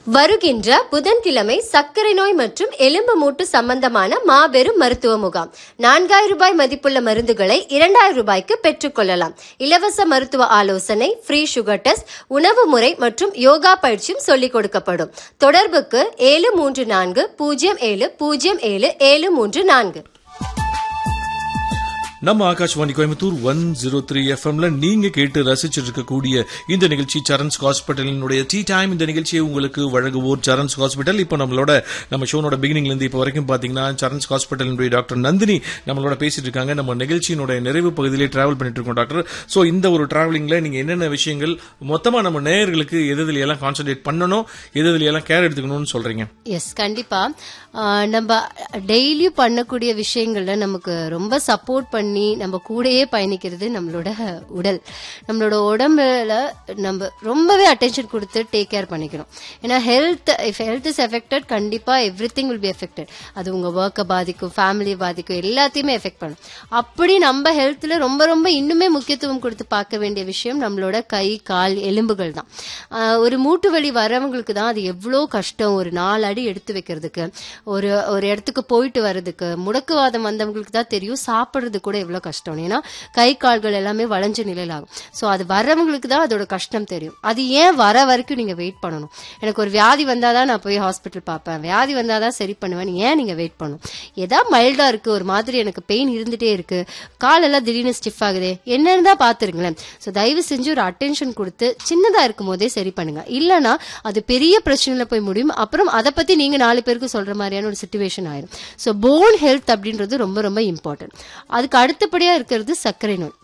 வருகின்ற புதன்கிழமை சர்க்கரை நோய் மற்றும் எலும்பு மூட்டு சம்பந்தமான மாபெரும் மருத்துவ முகாம் நான்காயிரம் ரூபாய் மதிப்புள்ள மருந்துகளை இரண்டாயிரம் ரூபாய்க்கு பெற்றுக்கொள்ளலாம் இலவச மருத்துவ ஆலோசனை ஃப்ரீ சுகர் டெஸ்ட் உணவு முறை மற்றும் யோகா பயிற்சியும் சொல்லிக் கொடுக்கப்படும் தொடர்புக்கு ஏழு மூன்று நான்கு பூஜ்ஜியம் ஏழு பூஜ்ஜியம் ஏழு ஏழு மூன்று நான்கு நம்ம Akashvani Coimbatore one zero three எஃப்எம்ல நீங்க கேட்டு ரசிச்சிட்டு இருக்கக்கூடிய இந்த நிகழ்ச்சி சரண்ஸ் ஹாஸ்பிட்டலினுடைய டீ டைம் இந்த நிகழ்ச்சியை உங்களுக்கு வழங்குவோர் சரண்ஸ் ஹாஸ்பிட்டல் இப்போ நம்மளோட நம்ம ஷோனோட பிகினிங்ல இருந்து இப்போ வரைக்கும் பாத்தீங்கன்னா சரண்ஸ் ஹாஸ்பிட்டலினுடைய டாக்டர் நந்தினி நம்மளோட பேசிட்டு இருக்காங்க நம்ம நிகழ்ச்சியினுடைய நிறைவு பகுதியிலே டிராவல் பண்ணிட்டு இருக்கோம் டாக்டர் சோ இந்த ஒரு டிராவலிங்ல நீங்க என்னென்ன விஷயங்கள் மொத்தமா நம்ம நேயர்களுக்கு எது எதுல எல்லாம் கான்சென்ட்ரேட் பண்ணணும் எது எதுல எல்லாம் கேர் எடுத்துக்கணும்னு சொல்றீங்க எஸ் கண்டிப்பா ஆஹ் நம்ம டெய்லியும் பண்ணக்கூடிய விஷயங்கள்ல நமக்கு ரொம்ப சப்போர்ட் பண்ணி நம்ம கூடயே பயணிக்கிறது நம்மளோட உடல் நம்மளோட உடம்புல நம்ம ரொம்பவே அட்டென்ஷன் கொடுத்து டேக் கேர் பண்ணிக்கணும் ஏன்னா health if health is affected கண்டிப்பா everything will be affected அது உங்க ஒர்க்கை பாதிக்கும் ஃபேமிலியை பாதிக்கும் எல்லாத்தையுமே எஃபெக்ட் பண்ணும் அப்படி நம்ம ஹெல்த்ல ரொம்ப ரொம்ப இன்னுமே முக்கியத்துவம் கொடுத்து பார்க்க வேண்டிய விஷயம் நம்மளோட கை கால் எலும்புகள் தான் ஆஹ் ஒரு மூட்டு வலி வரவங்களுக்கு தான் அது எவ்வளோ கஷ்டம் ஒரு நாலு அடி எடுத்து வைக்கிறதுக்கு ஒரு ஒரு இடத்துக்கு போயிட்டு வர்றதுக்கு முடக்குவாதம் வந்தவங்களுக்கு தான் தெரியும் சாப்பிட்றது கூட எவ்வளோ கஷ்டம் ஏன்னா கை கால்கள் எல்லாமே வளைஞ்ச நிலையில் ஆகும் ஸோ அது வர்றவங்களுக்கு தான் அதோட கஷ்டம் தெரியும் அது ஏன் வர வரைக்கும் நீங்க வெயிட் பண்ணணும் எனக்கு ஒரு வியாதி வந்தாதான் நான் போய் ஹாஸ்பிட்டல் பார்ப்பேன் வியாதி வந்தாதான் சரி பண்ணுவேன் ஏன் நீங்க வெயிட் பண்ணணும் ஏதாவது மைல்டா இருக்கு ஒரு மாதிரி எனக்கு பெயின் இருந்துட்டே இருக்கு காலெல்லாம் திடீர்னு ஸ்டிஃப் ஆகுதே என்னன்னு தான் பாத்துருங்களேன் ஸோ தயவு செஞ்சு ஒரு அட்டென்ஷன் கொடுத்து சின்னதா இருக்கும் போதே சரி பண்ணுங்க இல்லைன்னா அது பெரிய பிரச்சனையில போய் முடியும் அப்புறம் அதை பத்தி நீங்க நாலு பேருக்கு சொல்ற மாதிரியான ஒரு சுச்சுவேஷன் ஆயிடும் ஸோ போன் ஹெல்த் அப்படின்றது ரொம்ப ரொம்ப இம்பார்ட்டன்ட் அதுக்கு அடுத்தபடியா இருக்கிறது சர்க்கரை நோய்